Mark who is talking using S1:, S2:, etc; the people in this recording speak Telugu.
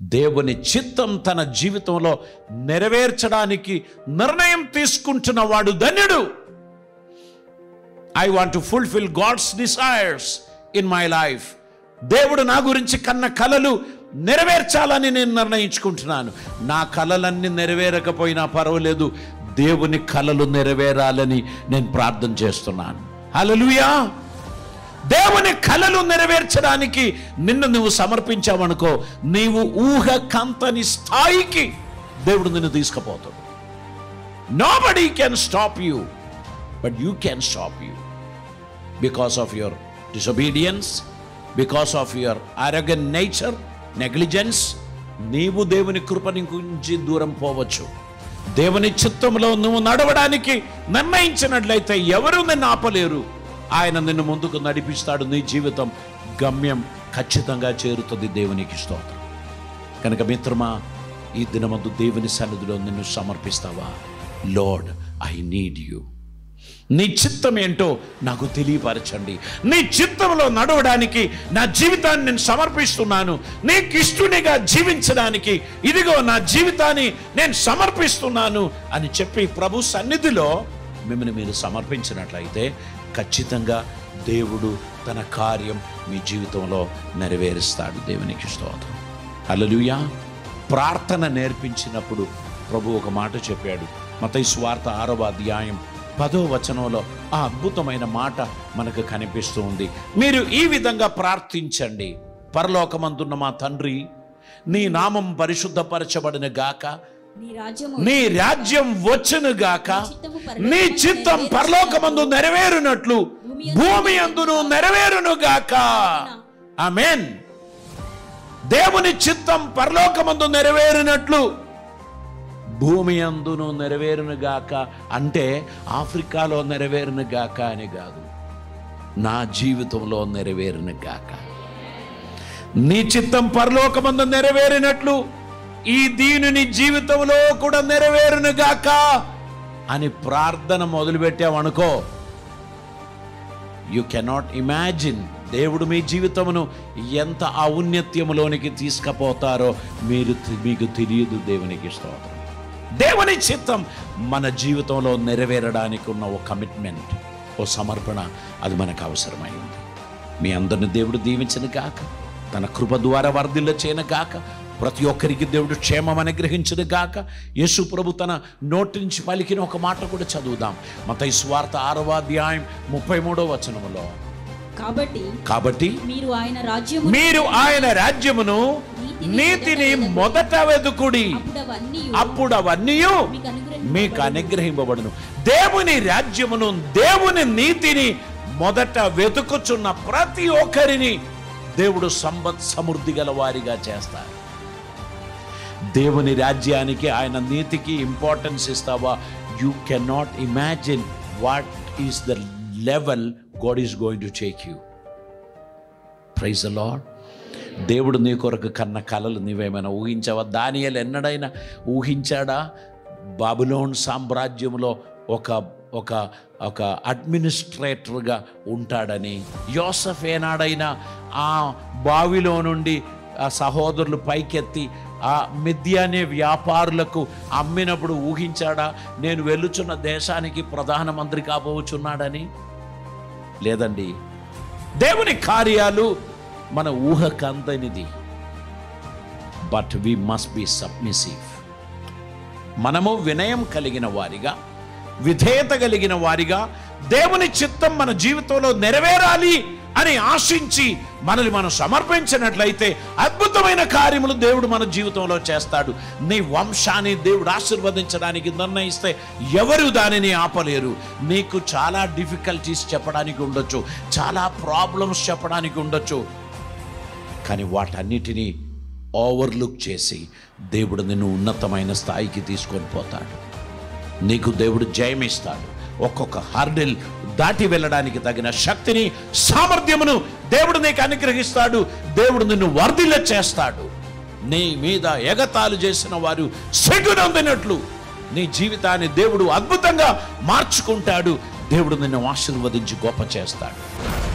S1: దేవుని చిత్తం తన జీవితంలో నెరవేర్చడానికి నిర్ణయం తీసుకుంటున్న వాడు ధన్యుడు I want to fulfil God's desires in my life దేవుడు నా గురించి కన్న కలలు నెరవేర్చాలని నేను నిర్ణయించుకుంటున్నాను నా కలలన్నీ నెరవేరకపోయినా పర్వాలేదు దేవుని కలలు నెరవేరాలని నేను ప్రార్థన చేస్తున్నాను హల్లెలూయా దేవుని కలలు నెరవేర్చడానికి నిన్ను నువ్వు సమర్పించావనుకో నీవు ఊహ కంతని స్థాయికి దేవుడు నిన్ను తీసుకుపోతాడు nobody can stop you but you can stop you because of your disobedience because of your ఆరోగ్య నేచర్ నెగ్లిజెన్స్ నీవు దేవుని కృపని గురించి దూరం పోవచ్చు దేవుని చిత్తంలో నువ్వు నడవడానికి నిర్ణయించినట్లయితే ఎవరు నిన్ను ఆపలేరు ఆయన నిన్ను ముందుకు నడిపిస్తాడు నీ జీవితం గమ్యం ఖచ్చితంగా చేరుతుంది దేవునికి స్తోత్రం కనుక మిత్రమా ఈ దినమందు దేవుని సన్నిధిలో నిన్ను సమర్పిస్తావా లార్డ్ ఐ నీడ్ యూ నీ చిత్తం ఏంటో నాకు తెలియపరచండి నీ చిత్తంలో నడవడానికి నా జీవితాన్ని నేను సమర్పిస్తున్నాను నీకు ఇష్టనిగా జీవించడానికి ఇదిగో నా జీవితాన్ని నేను సమర్పిస్తున్నాను అని చెప్పి ప్రభు సన్నిధిలో మిమ్మల్ని మీరు సమర్పించినట్లయితే ఖచ్చితంగా దేవుడు తన కార్యం మీ జీవితంలో నెరవేరుస్తాడు దేవునికి స్తోత్రం హల్లెలూయా ప్రార్థన నేర్పించినప్పుడు ప్రభు ఒక మాట చెప్పాడు మతై స్వార్థ ఆరవ అధ్యాయం పదో వచనంలో ఆ అద్భుతమైన మాట మనకు కనిపిస్తూ ఉంది మీరు ఈ విధంగా ప్రార్థించండి పరలోకమందున్న మా తండ్రి నీ నామం పరిశుద్ధపరచబడిన గాక
S2: నీ రాజ్యము
S1: నీ రాజ్యం వచ్చును గాక నీ చిత్తం పరలోకమందు నెరవేరునట్లు భూమి అందును నెరవేరును గాక ఆమెన్ దేవుని చిత్తం పరలోకమందు నెరవేరినట్లు భూమి అందును నెరవేరును గాక అంటే ఆఫ్రికాలో నెరవేరును గాక అని కాదు నా జీవితంలో నెరవేరును గాక నీ చిత్తం పరలోకమందు నెరవేరినట్లు ఈ దీనుని జీవితంలో కూడా నెరవేరును గాక అని ప్రార్థన మొదలుపెట్టామనుకో యు కెనాట్ ఇమాజిన్ దేవుడు మీ జీవితమును ఎంత ఔన్నత్యములోనికి తీసుకుపోతారో మీరు మీకు తెలియదు దేవునికి స్తోత్రం దేవుని చిత్తం మన జీవితంలో నెరవేరడానికి ఉన్న ఓ కమిట్మెంట్ ఓ సమర్పణ అది మనకు అవసరమైంది మీ అందరిని దేవుడు దీవించిన గాక తన కృప ద్వారా వర్ధిల్ల చేయను గాక ప్రతి ఒక్కరికి దేవుడు క్షేమం అనుగ్రహించను గాక యేసు ప్రభు తన నోటి నుంచి పలికిన ఒక మాట కూడా చదువుదాం మత స్వార్థ ఆరవ అధ్యాయం ముప్పై మూడో వచనములో
S2: కాబట్టి
S1: కాబట్టి
S2: మీరు ఆయన రాజ్యము
S1: మీరు ఆయన రాజ్యమును నీతిని మొదట వెదుకుడి
S2: అప్పుడు అవన్నీ
S1: అప్పుడు అవన్నీ
S2: మీకు అనుగ్రహం
S1: మీకు అనుగ్రహింపబడును దేవుని రాజ్యమును దేవుని నీతిని మొదట వెతుకుచున్న ప్రతి ఒక్కరిని దేవుడు సంపత్ సమృద్ధి గల వారిగా చేస్తారు దేవుని రాజ్యానికి ఆయన నీతికి ఇంపార్టెన్స్ ఇస్తావా you cannot imagine what is the level God is going to take you praise Lord దేవుడు నీ కొరకు కన్న కలలు నీవేమైనా ఊహించావా దానియలు ఎన్నడైనా ఊహించాడా బాబులోన్ సామ్రాజ్యంలో ఒక ఒక ఒక అడ్మినిస్ట్రేటర్గా ఉంటాడని యోసఫ్ ఏనాడైనా ఆ బావిలో నుండి ఆ సహోదరులు పైకెత్తి ఆ మిథ్యానే వ్యాపారులకు అమ్మినప్పుడు ఊహించాడా నేను వెళ్ళుచున్న దేశానికి ప్రధానమంత్రి కాబోచున్నాడని లేదండి దేవుని కార్యాలు మన ఊహకు అందనిది but we must be submissive మనము వినయం కలిగిన వారిగా విధేయత కలిగిన వారిగా దేవుని చిత్తం మన జీవితంలో నెరవేరాలి అని ఆశించి మనల్ని మనం సమర్పించినట్లయితే అద్భుతమైన కార్యములు దేవుడు మన జీవితంలో చేస్తాడు నీ వంశాన్ని దేవుడు ఆశీర్వదించడానికి నిర్ణయిస్తే ఎవరు దానిని ఆపలేరు నీకు చాలా డిఫికల్టీస్ చెప్పడానికి ఉండొచ్చు చాలా ప్రాబ్లమ్స్ చెప్పడానికి ఉండొచ్చు కానీ వాటన్నిటినీ ఓవర్లుక్ చేసి దేవుడు నిన్ను ఉన్నతమైన స్థాయికి తీసుకొని పోతాడు నీకు దేవుడు జయమిస్తాడు ఒక్కొక్క హర్డిల్ దాటి వెళ్ళడానికి తగిన శక్తిని సామర్థ్యమును దేవుడు నీకు అనుగ్రహిస్తాడు దేవుడు నిన్ను వర్ధిల్ల చేస్తాడు నీ మీద ఎగతాలు చేసిన వారు సిగ్గునందినట్లు నీ జీవితాన్ని దేవుడు అద్భుతంగా మార్చుకుంటాడు దేవుడు నిన్ను ఆశీర్వదించి గొప్ప చేస్తాడు